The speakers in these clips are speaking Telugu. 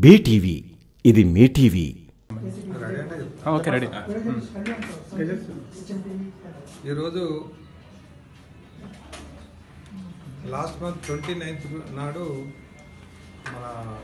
బీటీవీ ఇది మీ టీవీ రెడీ అంటే చెప్తా. ఓకే రెడీ ఈరోజు లాస్ట్ మంత్ ట్వంటీ నైన్త్ నాడు మన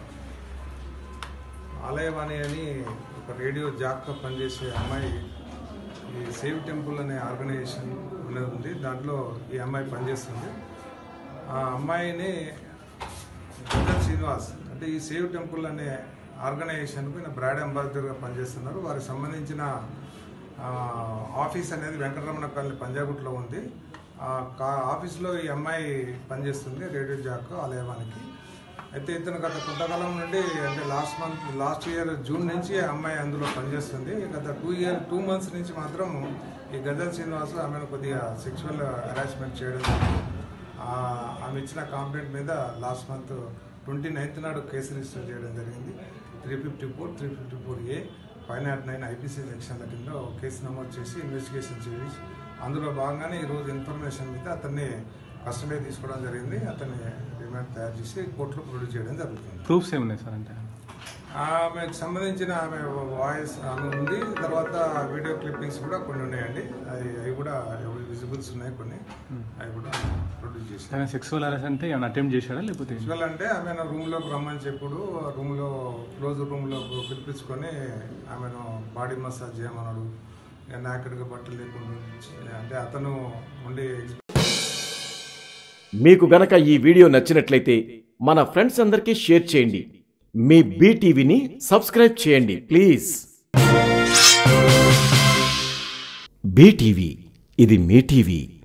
ఆలయవాణి అని ఒక రేడియో జాబ్గా పనిచేసే అమ్మాయి ఈ సేవ్ టెంపుల్ అనే ఆర్గనైజేషన్ అనేది ఉంది దాంట్లో ఈ అమ్మాయి పనిచేస్తుంది ఆ అమ్మాయిని గద్దర్ శ్రీనివాస్ అంటే ఈ సేవ్ టెంపుల్ అనే ఆర్గనైజేషన్కు ఈయన బ్రాడ్ అంబాసిడర్గా పనిచేస్తున్నారు వారికి సంబంధించిన ఆ, ఆఫీస్ అనేది వెంకటరమణ కాలనీ పంజాగుట్లో ఉంది ఆ కా- ఆఫీస్లో ఈ అమ్మాయి పనిచేస్తుంది రేడియో జాక్ ఆలయవానికి అయితే ఇతను గత కొంతకాలం నుండి అంటే last month last year June నుంచి ఆ అమ్మాయి అందులో పనిచేస్తుంది గత టూ ఇయర్ టూ మంత్స్ నుంచి మాత్రం ఈ గజల్ శ్రీనివాస్ ఆమెను కొద్దిగా సెక్షువల్ హరాస్మెంట్ చేయడం జరిగింది. ఆ, ఆమె ఇచ్చిన కాంప్లైంట్ మీద లాస్ట్ మంత్ ట్వంటీ నైన్త్ నాడు కేసు రిజిస్టర్ చేయడం జరిగింది three fifty four three fifty four A five not nine IPC సెక్షన్ల కింద ఒక కేసు నమోదు చేసి ఇన్వెస్టిగేషన్ చేసి అందులో భాగంగానే ఈరోజు ఇన్ఫర్మేషన్ మీద అతన్ని కస్టడీ తీసుకోవడం జరిగింది అతన్ని రిమాండ్ తయారు చేసి కోర్టులో ప్రొడ్యూస్ చేయడం జరుగుతుంది ప్రూఫ్స్ ఏమున్నాయి సార్ అంటే ఆమెకు సంబంధించిన ఆమె వాయిస్ ఆమె ఉంది తర్వాత వీడియో క్లిప్పింగ్స్ కూడా కొన్ని ఉన్నాయండి అవి అవి కూడా విజిబుల్స్ ఉన్నాయి కొన్ని అవి కూడా ప్రొడ్యూస్ చేసి ఆయన సెక్సువల్ హెరాస్ అంటే ఏమైనా అటెంప్ట్ చేశాడా లేకపోతే విజువల్ అంటే ఆమె రూమ్లోకి రమ్మని చెప్పుడు రూమ్లో క్లోజ్ రూమ్లో పిలిపించుకొని ఆమెను బాడీ మసాజ్ చేయమన్నాడు నాకెడ్గా బట్టలు లేకుండా ఉంచి, అంటే అతను ఉండి మీకు గనక ఈ వీడియో నచ్చినట్లయితే మన ఫ్రెండ్స్ అందరికీ షేర్ చేయండి మీ బీటీవీని సబ్స్క్రైబ్ చేయండి ప్లీజ్ బీటీవీ ఇది మీ టీవీ